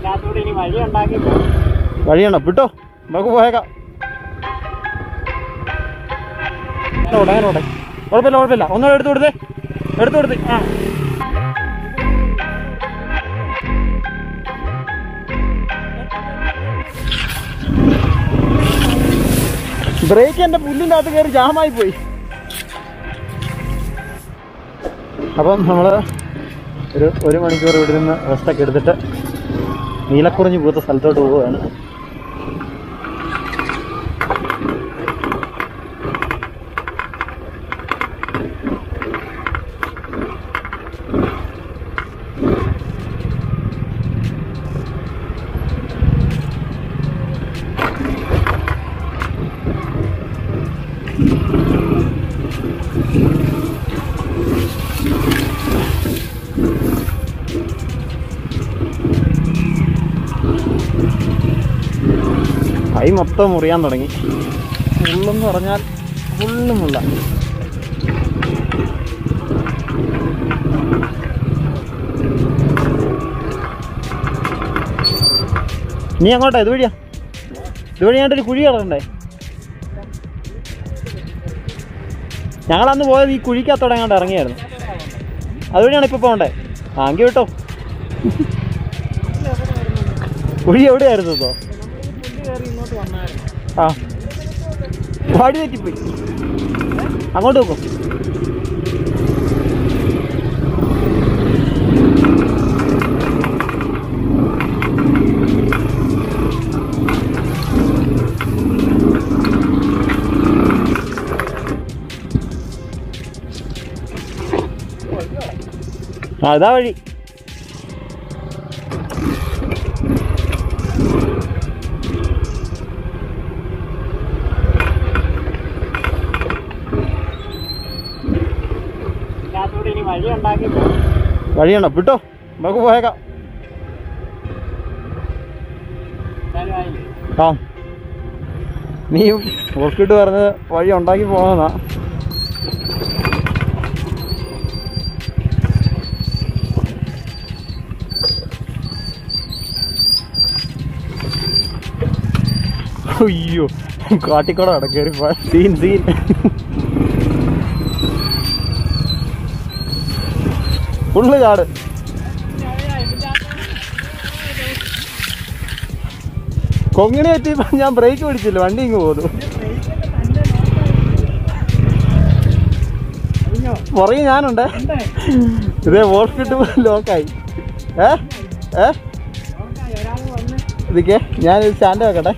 ഇതിനകത്തൂടെ ഇനി വഴി ഉണ്ടാക്കി വഴിയുണ്ടോ വിട്ടോ നമുക്ക് പോയേക്കാം ഓടെ അങ്ങനെ ഓടെ കുഴപ്പമില്ല കുഴപ്പമില്ല ഒന്നും എടുത്തു കൊടുത്തേ എടുത്തു കൊടുത്തേ ആ ബ്രേക്ക് എൻ്റെ പുല്ലിൻ്റെ അകത്ത് കയറി ജാമായി പോയി അപ്പം നമ്മൾ ഒരു ഒരു മണിക്കൂർ ഇവിടെ നിന്ന് റെസ്റ്റൊക്കെ എടുത്തിട്ട് നീലക്കുറിഞ്ഞ് പൂത്ത സ്ഥലത്തോട്ട് പോവുകയാണ് കൈ മൊത്തം മുറിയാൻ തുടങ്ങി മുള്ളെന്ന് പറഞ്ഞാൽ ഫുള്ള് മുള്ള നീ അങ്ങോട്ടാ ഇതുവഴിയാ ഇതുവഴിയായിട്ടൊരു കുഴി കിടക്കണ്ടേ ഞങ്ങളന്ന് പോയത് ഈ കുഴിക്കകത്തോടെ അങ്ങോട്ട് ഇറങ്ങിയായിരുന്നു അതുവഴിയാണ് ഇപ്പോൾ പോകണ്ടേ ആങ്കി കേട്ടോ കുഴി എവിടെയായിരുന്നു ഇതോ ആ വാടി തെറ്റിപ്പോയി അങ്ങോട്ട് നോക്കും ആ ഇതാ വഴി ഇതിനകത്തൂടെ ഇനി വഴി ഉണ്ടാക്കി വഴിയുണ്ടോ വിട്ടോ നമുക്ക് പോയേക്കാം ആ നീ ഓർക്കിട്ട് പറഞ്ഞത് വഴി ഉണ്ടാക്കി പോകുന്നതാ അയ്യോ കാട്ടിക്കോടെ കടക്കേറി സീൻ സീൻ ഫുള്ള് ചാട് കൊങ്ങിണി പറ്റിയപ്പോ ഞാൻ ബ്രേക്ക് പിടിച്ചില്ല വണ്ടി ഇങ്ങ് പോന്നു പുറകെ ഞാനുണ്ട് ഇതേ വോൾക്കിട്ട് ലോക്കായി ഏ ഏ ഇതൊക്കെ ഞാൻ സ്റ്റാൻഡ് വെക്കട്ടെ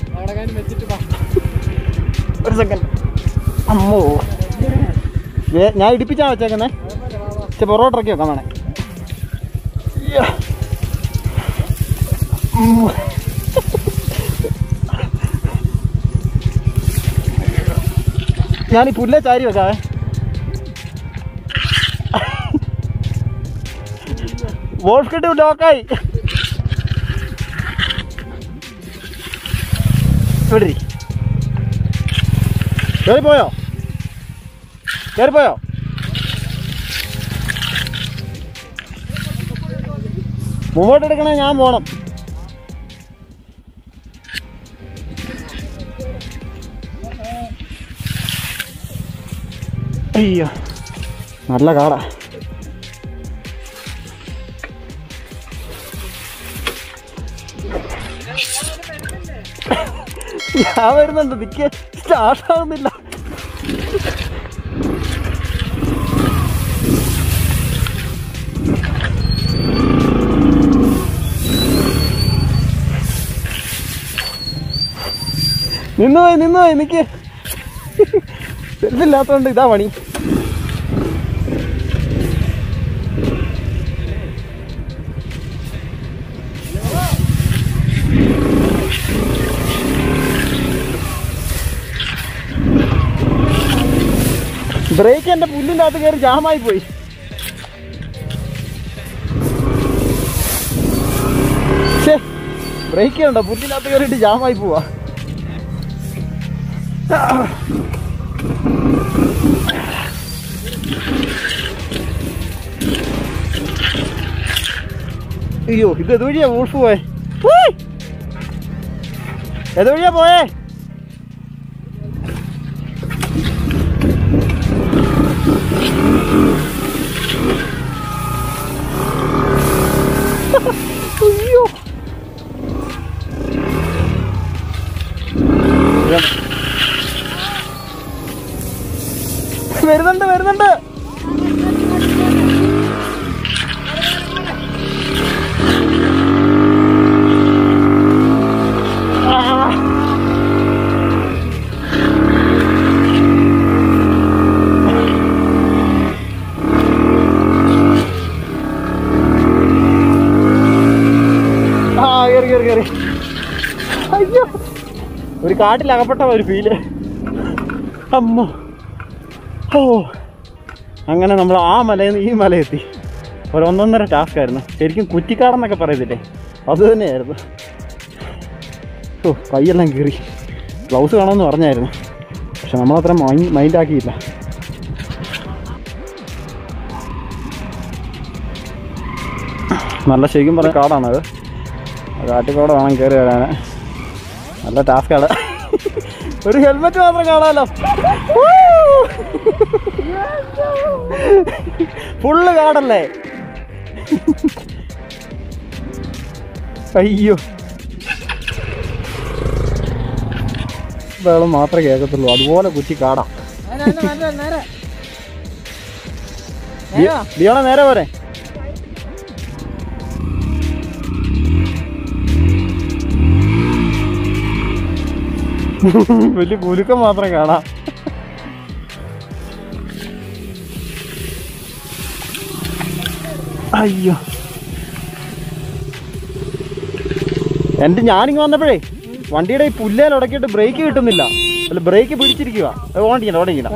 ഒരു സെക്കൻഡ് അമ്മോ വേ- ഞാൻ ഇടിപ്പിച്ചാ വെച്ചേക്കുന്നേ പക്ഷെ പൊറോട്ട ഇറക്കി വെക്കാൻ വേണേ ഇയ്യ. ഉം. ഞാൻ ഈ പുല്ലേ ചാരി വെക്കാവേ വോൾഫ് കിട്ടി ലോക്കായി ഇവിടെ ഇരി. കേറിപ്പോയോ കേറിപ്പോയോ മുമ്പോട്ട് എടുക്കണേ ഞാൻ പോണം അയ്യോ നല്ല കാടാ ഞാൻ വരുന്നുണ്ട് നിക്ക് സ്റ്റാർട്ട് ആവുന്നില്ല നിന്നുപോയി നിന്നുപോയി നിക്ക് സെൽഫില്ലാത്തോണ്ട് ഇതാ പണി ബ്രേക്ക് എന്റെ പുല്ലിന്റെ അകത്ത് കയറി ജാമായി പോയി ബ്രേക്ക് ഉണ്ടോ പുല്ലിന്റെ അകത്ത് കയറിയിട്ട് ജാമായി പോവാ അയ്യോ ഇത് ഇതുവഴിയാ വോൾഫ് പോയെ ഉയ്. ഏത് വഴിയാ പോയേ അയ്യോ വരുന്നുണ്ട് വരുന്നുണ്ട് ആ. ആ കയറി കയറി കയറി അയ്യോ ഒരു കാട്ടിലകപ്പെട്ട ഒരു ഫീല് അമ്മ ഓ അങ്ങനെ നമ്മൾ ആ മലയിൽ നിന്ന് ഈ മല എത്തി ഒരു ഒന്നൊന്നര ടാസ്ക് ആയിരുന്നു ശരിക്കും കുറ്റിക്കാടെന്നൊക്കെ പറയത്തില്ലേ അത് തന്നെയായിരുന്നു ഓ കൈയെല്ലാം കീറി ഗ്ലൗസ് വേണമെന്ന് പറഞ്ഞായിരുന്നു പക്ഷെ നമ്മളത്ര മൈൻഡ് ആക്കിയില്ല നല്ല ശരിക്കും പറഞ്ഞ കാടാണത് കാട്ടിക്കൂടെ വേണം കയറി വരാൻ നല്ല ടാസ്കാണ് ഒരു ഹെൽമെറ്റ് മാത്രം കാണാമല്ലോ ഫുള്ള് കാടല്ലേ അയ്യോ വെള്ളം മാത്രമേ കേൾക്കത്തുള്ളൂ അതുപോലെ കുറ്റി കാടാം ലിയോണ നേരെ പോരെ വലിയ കുലുക്കം മാത്രം കാണാം അയ്യോ എൻ്റെ ഞാനിങ്ങ് വന്നപ്പോഴേ വണ്ടിയുടെ ഈ പുല്ലേൽ ഉടക്കിയിട്ട് ബ്രേക്ക് കിട്ടുന്നില്ല അല്ല ബ്രേക്ക് പിടിച്ചിരിക്കുക ഓടിക്കണ്ട ഓടിക്കണ്ട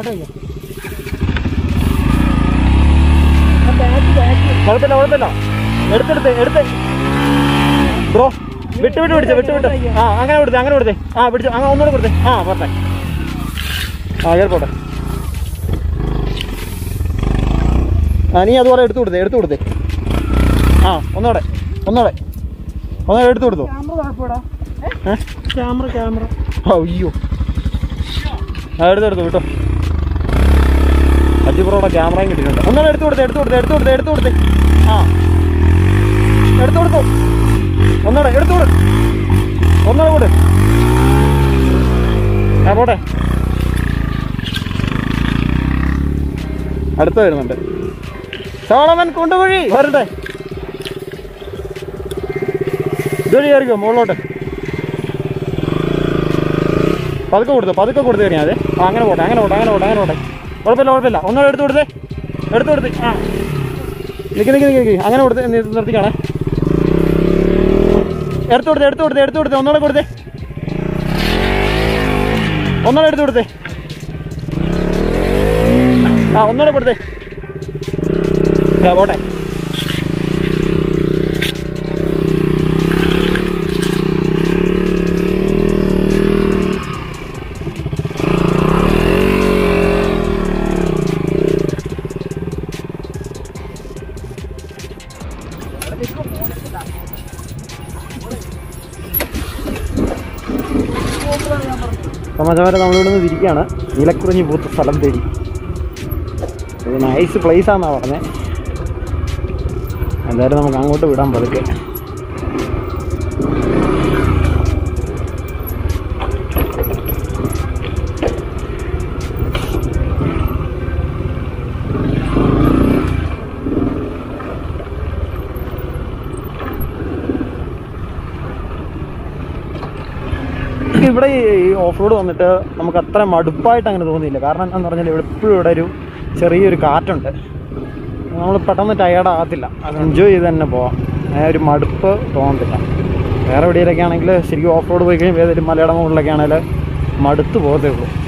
കുഴപ്പമില്ല കുഴപ്പമില്ല എടുത്തെടുത്ത് എടുത്ത് ബ്രോ വിട്ട് വിട്ട് പിടിച്ചേ വിട്ട് വിട്ട് ആ അങ്ങനെ കൊടുത്തേ അങ്ങനെ കൊടുത്തേ ആ പിടിച്ചു അങ്ങനെ ഒന്നുകൂടെ കൊടുത്തേ ആ പോട്ടെ ആ കയറി പോട്ടെ ആ നീ അതുപോലെ എടുത്തു കൊടുത്തേ എടുത്തു കൊടുത്തേ ആ ഒന്നുകൂടെ ഒന്നുകൂടെ ഒന്നുകൂടെ എടുത്തു കൊടുത്തു ക്യാമറ ക്യാമറ അയ്യോ ആ എടുത്തെടുത്തു കേട്ടോ അജിപ്രോടെ ക്യാമറയും കിട്ടിയിട്ടുണ്ട് ഒന്നുകൂടെ എടുത്തു കൊടുത്തേ എടുത്തു കൊടുത്തേ എടുത്തു കൊടുത്തേ എടുത്തു കൊടുത്തേ ആ എടുത്തു കൊടുത്തു ഒന്നുകൂടെ എടുത്തു കൊടു ഒന്നുകൂടെ കൂടെ ആ പോട്ടെ അടുത്ത് വരുന്നുണ്ട് സോളമൻ കൊണ്ടുപോയി വരട്ടെ ഇതൊരു കയറിക്കോ മുകളിലോട്ട് പതുക്കെ കൊടുത്തു പതുക്കെ കൊടുത്തു കഴിഞ്ഞാൽ അതെ ആ അങ്ങനെ പോട്ടെ അങ്ങനെ പോട്ടെ അങ്ങനെ പോട്ടെ അങ്ങനെ പോട്ടെ കുഴപ്പമില്ല കുഴപ്പമില്ല ഒന്നുകൂടെ എടുത്തു കൊടുത്തേ എടുത്തു കൊടുത്ത് ആ നിൽക്കി നിൽക്കി നിൽക്കി നിൽക്കി അങ്ങനെ കൊടുത്ത് നി- നിർത്തിക്കാണേ എടുത്തു കൊടുത്തേ എടുത്തു കൊടുത്തേ എടുത്തു കൊടുത്തേ ഒന്നുകൂടെ കൊടുത്തേ ഒന്നുകൂടെ എടുത്തു കൊടുത്തേ ആ ഒന്നുകൂടെ കൊടുത്തേ ആ പോട്ടെ സമാചാരം നമ്മളിവിടെ നിന്ന് തിരിക്കുകയാണ് നീലക്കുറിഞ്ഞി പൂത്ത സ്ഥലം തേടി ഇത് നൈസ് പ്ലേസ് ആണെന്നാണ് പറഞ്ഞത് എന്തായാലും നമുക്ക് അങ്ങോട്ട് വിടാൻ പതുക്കെ ഇവിടെ ഈ ഓഫ് റോഡ് വന്നിട്ട് നമുക്ക് അത്ര മടുപ്പായിട്ട് അങ്ങനെ തോന്നിയില്ല കാരണം എന്താണെന്ന് പറഞ്ഞാൽ ഇവിടെ എപ്പോഴും ഇവിടെ ഒരു ചെറിയൊരു കാറ്റുണ്ട് നമ്മൾ പെട്ടെന്ന് ടയേർഡ് ആകത്തില്ല അത് എൻജോയ് ചെയ്ത് തന്നെ പോവാം അങ്ങനെ ഒരു മടുപ്പ് തോന്നത്തില്ല വേറെ എവിടെയൊക്കെ ആണെങ്കിൽ ശരിക്കും ഓഫ് റോഡ് പോയി കഴിയുമ്പോൾ ഏതെങ്കിലും മലയുടെ മുകളിലൊക്കെ ആണെങ്കിൽ മടുത്ത് പോകത്തേ ഉള്ളൂ